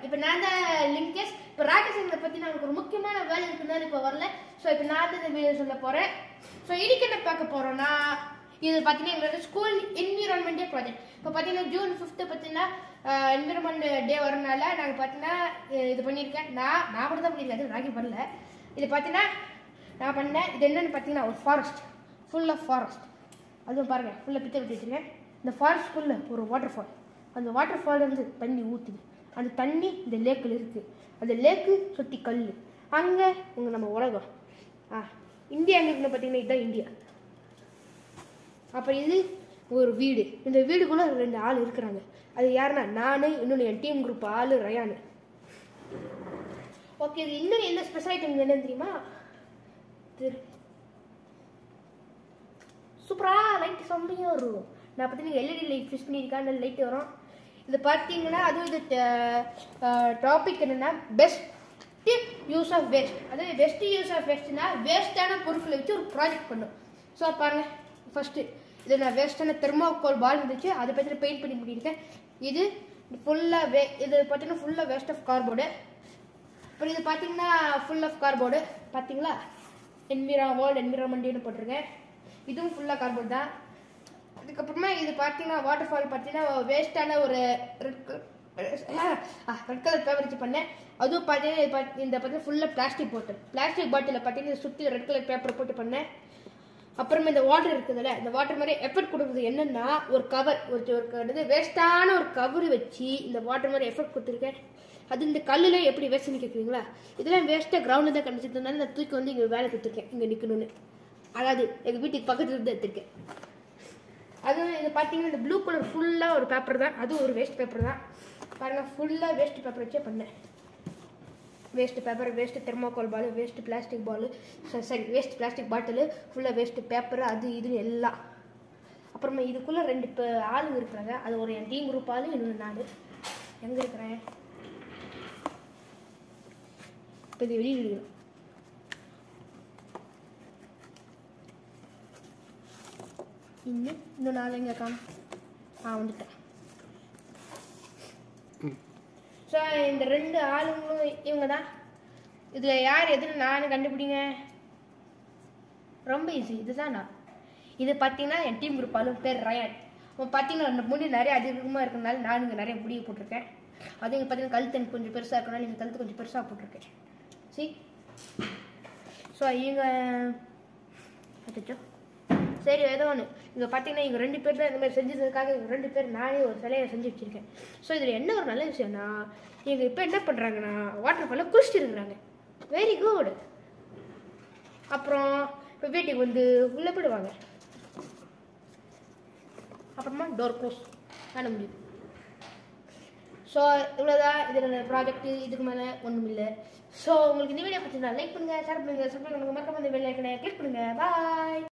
இப்போ நான் தான் லிங்கேஷ் இப்போ ராக்கெட் சயின்ஸை பற்றி நான் ஒரு முக்கியமான வேலை இருக்குனால இப்போ வரல ஸோ இப்போ நான் தான் இந்த வீடியோ சொல்ல போகிறேன் ஸோ இன்னைக்கு என்ன பார்க்க போகிறோன்னா இது பார்த்தீங்கன்னா எங்களோட ஸ்கூல் என்விரான்மெண்டே ப்ராஜெக்ட் இப்போ பார்த்தீங்கன்னா ஜூன் ஃபிஃப்த்து பார்த்தீங்கன்னா என்விரான்மெண்ட் டே வரனால நாங்கள் பார்த்தீங்கன்னா அஹ் இது பண்ணியிருக்கேன் நான் நான் மட்டும் தான் பண்ணியிருக்கேன் அது ராக்கி பண்ணல இது பார்த்தீங்கன்னா நான் பண்ணேன் இது என்னன்னு பார்த்தீங்கன்னா ஒரு ஃபாரஸ்ட் ஃபுல் ஆஃப் ஃபாரஸ்ட் அதுவும் பாருங்கள் ஃபுல்லாக பிச்சை விட்டு வச்சிருக்கேன் இந்த ஃபாரஸ்ட்குள்ளே ஒரு வாட்டர் ஃபால் அந்த வாட்டர் ஃபால்லேருந்து தண்ணி ஊற்றுது அந்த தண்ணி இந்த லேக்கில் இருக்குது அந்த லேக்கு சுற்றி கல் அங்கே உங்கள் நம்ம உலகம் ஆ இந்தியா எங்கே இருக்குன்னு பார்த்தீங்கன்னா இதுதான் இந்தியா அப்புறம் இது ஒரு வீடு இந்த வீடுக்குள்ளே ரெண்டு ஆள் இருக்கிறாங்க அது யாருன்னா நான் இன்னொன்று என் டீம் குரூப் ஆள் ரயானு ஓகே இது இன்னும் என்ன ஸ்பெஷாலிட்டி என்னன்னு தெரியுமா திரு சூப்பரா லைட் செம்மையாக வரும் நான் பார்த்தீங்கன்னா எல்இடி லைட் ஃபிக்ஸ் பண்ணியிருக்கேன் அந்த லைட் வரும் இது பார்த்தீங்கன்னா அதுவும் இது டாபிக் என்னன்னா பெஸ்ட் யூஸ் ஆஃப் வேஸ்ட் அதாவது பெஸ்ட் யூஸ் ஆஃப் வேஸ்ட்னா வேஸ்ட்டான பொருட்களை வச்சு ஒரு ப்ராஜெக்ட் பண்ணும் ஸோ பாருங்க ஃபர்ஸ்ட்டு இது நான் வேஸ்ட்டான தெர்மாக்கோல் பால் இருந்துச்சு அதை பற்றி பெயிண்ட் பண்ணி முடியிருக்கேன் இது ஃபுல்லாக வே இது பார்த்தீங்கன்னா ஃபுல்லாக வேஸ்ட் ஆஃப் கார்போர்டு அப்புறம் இது பார்த்தீங்கன்னா ஃபுல் ஆஃப் கார்போர்டு பார்த்தீங்களா என்விரா வேர்ல்டு என்விரான்மெண்ட்னு போட்டிருக்கேன் இதுவும் ஃபுல்லாக கார்போர்டு தான் அதுக்கப்புறமா இது பார்த்தீங்கன்னா வாட்டர் ஃபால் பார்த்தீங்கன்னா வேஸ்ட்டான ஒரு ரெட் ரெட் கலர் பேப்பர் வச்சு பண்ணேன் அதுவும் பார்த்தீங்கன்னா இது பாத்~ இந்த பார்த்தீங்கன்னா ஃபுல்லாக பிளாஸ்டிக் பாட்டில் பிளாஸ்டிக் பாட்டிலில் பார்த்தீங்கன்னா சுற்றி ரெட் கலர் பேப்பர் போட்டு பண்ணேன் அப்புறமா இந்த வாட்டர் இருக்குதுல்ல இந்த வாட்டர் மாதிரி எஃபெக்ட் கொடுக்குறது என்னன்னா ஒரு கவர் ஒரு ஒரு இது வேஸ்ட்டான ஒரு கவர் வச்சு இந்த வாட்டர் மாதிரி எஃபெக்ட் கொடுத்துருக்கேன் அது இந்த கல்லில் எப்படி வேஸ்ட்னு கேட்குறீங்களா இதெல்லாம் வேஸ்ட்டாக கிரவுண்டில் தான் கண்டிச்சதுனால நான் தூக்கி வந்து இங்கே வேலை கொடுத்துருக்கேன் இங்கே நிற்கணும்னு அதாவது எங்கள் வீட்டுக்கு பக்கத்துல இருந்து எடுத்திருக்கேன் அதுவும் இது பார்த்தீங்கன்னா இந்த ப்ளூ கலர் ஃபுல்லாக ஒரு பேப்பர் தான் அதுவும் ஒரு வேஸ்ட் பேப்பர் தான் பாருங்கள் ஃபுல்லாக வேஸ்ட் பேப்பர் வச்சே பண்ணேன் waste paper waste thermocol ball waste plastic ball சரி வேஸ்ட் பிளாஸ்டிக் பாட்டில் ஃபுல்லாக வேஸ்ட் பேப்பர் அது இதுன்னு எல்லாம் அப்புறமா இதுக்குள்ளே ரெண்டு இப்போ ஆளுங்க இருக்கிறாங்க அது ஒரு என் டீம் குரூப் ஆளு இன்னொன்று நான் எங்கே இருக்கிறேன் இப்போ இது வெளியில் எடுக்கணும் இன்னும் இன்னும் நாலு எங்கே காணும் ஆ வந்துட்டேன் ஸோ இந்த ரெண்டு ஆளுங்களும் இவங்க தான் இதில் யார் எதுன்னு நான் கண்டுபிடிங்க ரொம்ப ஈஸி இதுதான் நான் இது பார்த்தீங்கன்னா என் டீம் குரூப் ஆளும் பேர் ரயான் அவன் பார்த்தீங்கன்னா ரெண்டு முடி நிறைய அதிகமாக இருக்கனால நான் இங்கே நிறைய முடிவு போட்டிருக்கேன் அது இங்கே பார்த்தீங்கன்னா கழுத்து எனக்கு கொஞ்சம் பெருசாக இருக்கனால இங்கே கழுத்து கொஞ்சம் பெருசாக போட்டிருக்கேன் சி ஸோ இவங்க அச்சோ சரி ஏதோ ஒன்று இங்கே பார்த்தீங்கன்னா இவங்க ரெண்டு பேர் தான் இந்த மாதிரி செஞ்சதுக்காக இவங்க ரெண்டு பேர் நானே ஒரு சிலையை செஞ்சு வச்சுருக்கேன் ஸோ இதில் என்ன ஒரு நல்ல விஷயம்னா இவங்க இப்போ என்ன பண்ணுறாங்கன்னா வாட்டர் ஃபாலில் குளிச்சுட்டு இருக்கிறாங்க வெரி குட் அப்புறம் இப்போ வீட்டுக்கு வந்து உள்ளே போயிடுவாங்க அப்புறமா டோர் க்ளோஸ் பண்ண முடியுது ஸோ இவ்வளோதான் இதில் ப்ராஜெக்ட் இதுக்கு மேலே ஒன்றும் இல்லை ஸோ உங்களுக்கு இந்த வீடியோ பிடிச்சிருந்தா லைக் பண்ணுங்கள் ஷேர் பண்ணுங்கள் சப்ஸ்கிரைப் பண்ணுங்கள் மறக்காம இந்த பெல் ஐக்கனை கிளிக் பண்ணுங்கள் பாய்